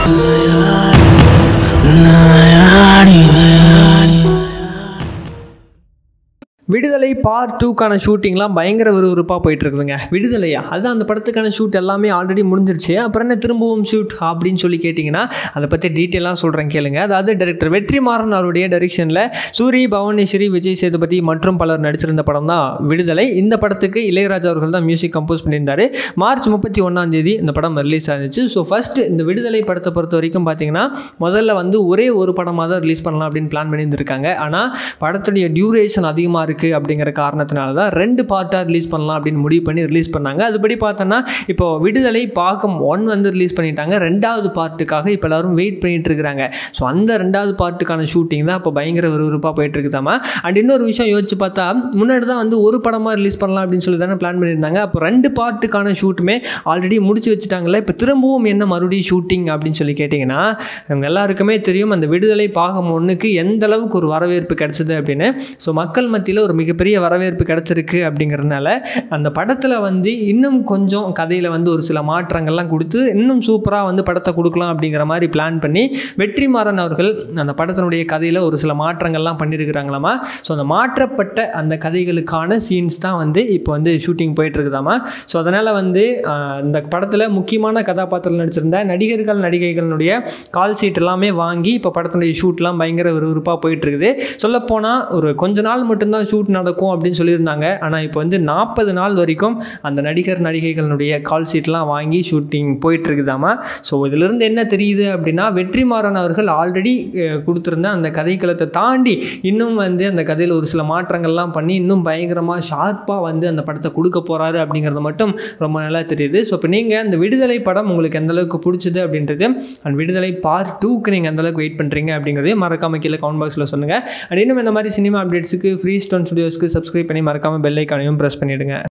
விடுதலை பார்ட் டூக்கான ஷூட்டிங்லாம் பயங்கர விறுவிறுப்பாக போயிட்டு இருக்குதுங்க விடுதலையா அதுதான் அந்த படத்துக்கான ஷூட் எல்லாமே ஆல்ரெடி முடிஞ்சிருச்சு அப்புறம் என்ன திரும்பவும் ஷூட் அப்படின்னு சொல்லி கேட்டிங்கன்னா அதை பற்றி டீட்டெயிலாக சொல்கிறேன் கேளுங்க அதாவது டைரக்டர் வெற்றிமாறன் அவருடைய டைரெக்ஷனில் சூரி பவனேஸ்வரி விஜய் சேதுபதி மற்றும் பலர் நடிச்சிருந்த படம் தான் விடுதலை இந்த படத்துக்கு இளையராஜா அவர்கள் தான் மியூசிக் கம்போஸ் பண்ணியிருந்தாரு மார்ச் முப்பத்தி ஒன்றாம் தேதி இந்த படம் ரிலீஸ் ஆனிச்சு ஸோ ஃபர்ஸ்ட் இந்த விடுதலை படத்தை பொறுத்த வரைக்கும் பார்த்தீங்கன்னா முதல்ல வந்து ஒரே ஒரு படமாக தான் ரிலீஸ் பண்ணலாம் அப்படின்னு பிளான் பண்ணியிருந்திருக்காங்க ஆனால் படத்துடைய டியூரேஷன் அதிகமாக இருக்குது அப்படிங்கிற காரணத்தினால தான் ரெண்டு பார்ட்டாக ரிலீஸ் பண்ணலாம் அப்படின்னு முடிவு பண்ணி ரிலீஸ் பண்ணாங்க அதுபடி பார்த்தோன்னா இப்போ விடுதலை பாகம் ஒன் வந்து ரிலீஸ் பண்ணிட்டாங்க ரெண்டாவது பார்ட்டுக்காக இப்போ எல்லாரும் வெயிட் பண்ணிட்டு இருக்கிறாங்க ஸோ அந்த ரெண்டாவது பார்ட்டுக்கான ஷூட்டிங் தான் இப்போ பயங்கர விறுவிறுப்பாக போயிட்டு இருக்குதாமா அண்ட் இன்னொரு விஷயம் யோசிச்சு பார்த்தா முன்னாடி தான் வந்து ஒரு படமாக ரிலீஸ் பண்ணலாம் அப்படின்னு சொல்லி தானே பிளான் பண்ணியிருந்தாங்க அப்போ ரெண்டு பார்ட்டுக்கான ஷூட்டுமே ஆல்ரெடி முடிச்சு வச்சுட்டாங்கல்ல இப்போ திரும்பவும் என்ன மறுபடியும் ஷூட்டிங் அப்படின்னு சொல்லி கேட்டிங்கன்னா அவங்க எல்லாருக்குமே தெரியும் அந்த விடுதலை பாகம் ஒன்றுக்கு எந்த அளவுக்கு ஒரு வரவேற்பு கிடைச்சது அப்படின்னு ஸோ மக்கள் மத்தியில் ஒரு மிகப்பெரிய வரவேற்பு கிடைச்சிருக்கு அப்படிங்கிறதுனால அந்த படத்தில் வந்து இன்னும் கொஞ்சம் கதையில் வந்து ஒரு சில மாற்றங்கள்லாம் கொடுத்து இன்னும் சூப்பராக வந்து படத்தை கொடுக்கலாம் அப்படிங்கிற மாதிரி பிளான் பண்ணி வெற்றிமாறன் அவர்கள் அந்த படத்தினுடைய கதையில் ஒரு சில மாற்றங்கள்லாம் பண்ணியிருக்கிறாங்களாமா ஸோ அந்த மாற்றப்பட்ட அந்த கதைகளுக்கான சீன்ஸ் தான் வந்து இப்போ வந்து ஷூட்டிங் போயிட்டு இருக்குதாமா ஸோ அதனால் வந்து ஆஹ், இந்த படத்தில் முக்கியமான கதாபாத்திரம் நடிச்சிருந்த நடிகர்கள் நடிகைகளுடைய கால் சீட் எல்லாமே வாங்கி இப்போ படத்தினுடைய ஷூட்லாம் பயங்கர விறுவிறுப்பாக போயிட்டு இருக்குது சொல்லப்போனால் ஒரு கொஞ்ச நாள் மட்டும்தான் ஷூட் நடக்கும் அப்படின்னு சொல்லியிருந்தாங்க ஆனால் இப்போ வந்து நாற்பது நாள் வரைக்கும் அந்த நடிகர் நடிகைகளுடைய கால் சீட்லாம் வாங்கி ஷூட்டிங் போயிட்டு இருக்குதாமா ஸோ இதிலிருந்து என்ன தெரியுது அப்படின்னா வெற்றிமாறன் அவர்கள் ஆல்ரெடி கொடுத்துருந்த அந்த கதைக்களத்தை தாண்டி இன்னும் வந்து அந்த கதையில் ஒரு சில மாற்றங்கள்லாம் பண்ணி இன்னும் பயங்கரமாக ஷார்ப்பாக வந்து அந்த படத்தை கொடுக்க போகிறாரு அப்படிங்கிறது மட்டும் ரொம்ப நல்லா தெரியுது ஸோ இப்போ நீங்கள் அந்த விடுதலை படம் உங்களுக்கு எந்த அளவுக்கு பிடிச்சது அப்படின்றது அண்ட் விடுதலை பார்ட் டூக்கு நீங்கள் எந்த அளவுக்கு வெயிட் பண்ணுறீங்க அப்படிங்கிறதையும் மறக்காம கீழே கமெண்ட் பாக்ஸில் சொல்லுங்கள் அண்ட் இன்னும் இந்த மாதிரி சினிமா அப்டேட்ஸுக்கு ஃப்ரீ ஸ்டோன் ஸ்டுடியோஸ்க்கு சப்ஸ்கிரைப் பண்ணி மறக்காமல் பெல் ஐக்கானையும் ப்ரெஸ் பண்ணிவிடுங்க